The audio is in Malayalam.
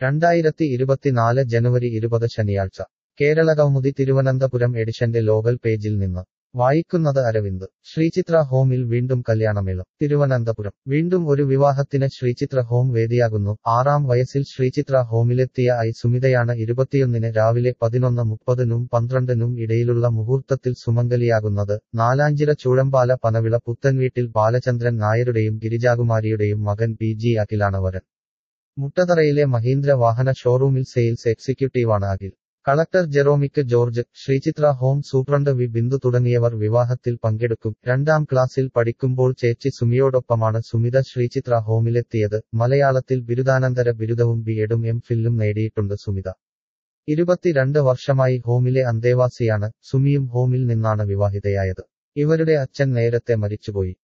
രണ്ടായിരത്തി ഇരുപത്തിനാല് ജനുവരി ഇരുപത് ശനിയാഴ്ച കേരളകൗമുദി തിരുവനന്തപുരം എഡിഷന്റെ ലോകൽ പേജിൽ നിന്ന് വായിക്കുന്നത് അരവിന്ദ് ശ്രീചിത്ര ഹോമിൽ വീണ്ടും കല്യാണമേളം തിരുവനന്തപുരം വീണ്ടും ഒരു വിവാഹത്തിന് ശ്രീചിത്ര ഹോം വേദിയാകുന്നു ആറാം വയസ്സിൽ ശ്രീചിത്ര ഹോമിലെത്തിയ ഐ സുമിതയാണ് ഇരുപത്തിയൊന്നിന് രാവിലെ പതിനൊന്ന് മുപ്പതിനും പന്ത്രണ്ടിനും ഇടയിലുള്ള മുഹൂർത്തത്തിൽ സുമംഗലിയാകുന്നത് നാലാഞ്ചിറ ചൂഴമ്പാല പനവിള പുത്തൻവീട്ടിൽ ബാലചന്ദ്രൻ നായരുടെയും ഗിരിജാകുമാരിയുടെയും മകൻ പി ജി അഖിലാണ് വരൻ മുട്ടതറയിലെ മഹീന്ദ്ര വാഹന ഷോറൂമിൽ സെയിൽസ് എക്സിക്യൂട്ടീവാണ് അഖിൽ കളക്ടർ ജെറോമിക്ക് George Sreechitra home superintendent V Bindu തുടങ്ങിയവർ വിവാഹത്തിൽ പങ്കെടുക്കും രണ്ടാം ക്ലാസ്സിൽ പഠിക്കുമ്പോൾ ചേച്ചി സുമിയോടൊപ്പമാണ് സുമിത ശ്രീചിത്ര ഹോമിലെത്തിയത് മലയാളത്തിൽ ബിരുദാനന്തര ബിരുദവും ബി എഡും എം ഫില്ലും നേടിയിട്ടുണ്ട് സുമിത ഇരുപത്തിരണ്ട് വർഷമായി ഹോമിലെ അന്തേവാസിയാണ് സുമിയും ഹോമിൽ നിന്നാണ് വിവാഹിതയായത് ഇവരുടെ അച്ഛൻ നേരത്തെ മരിച്ചുപോയി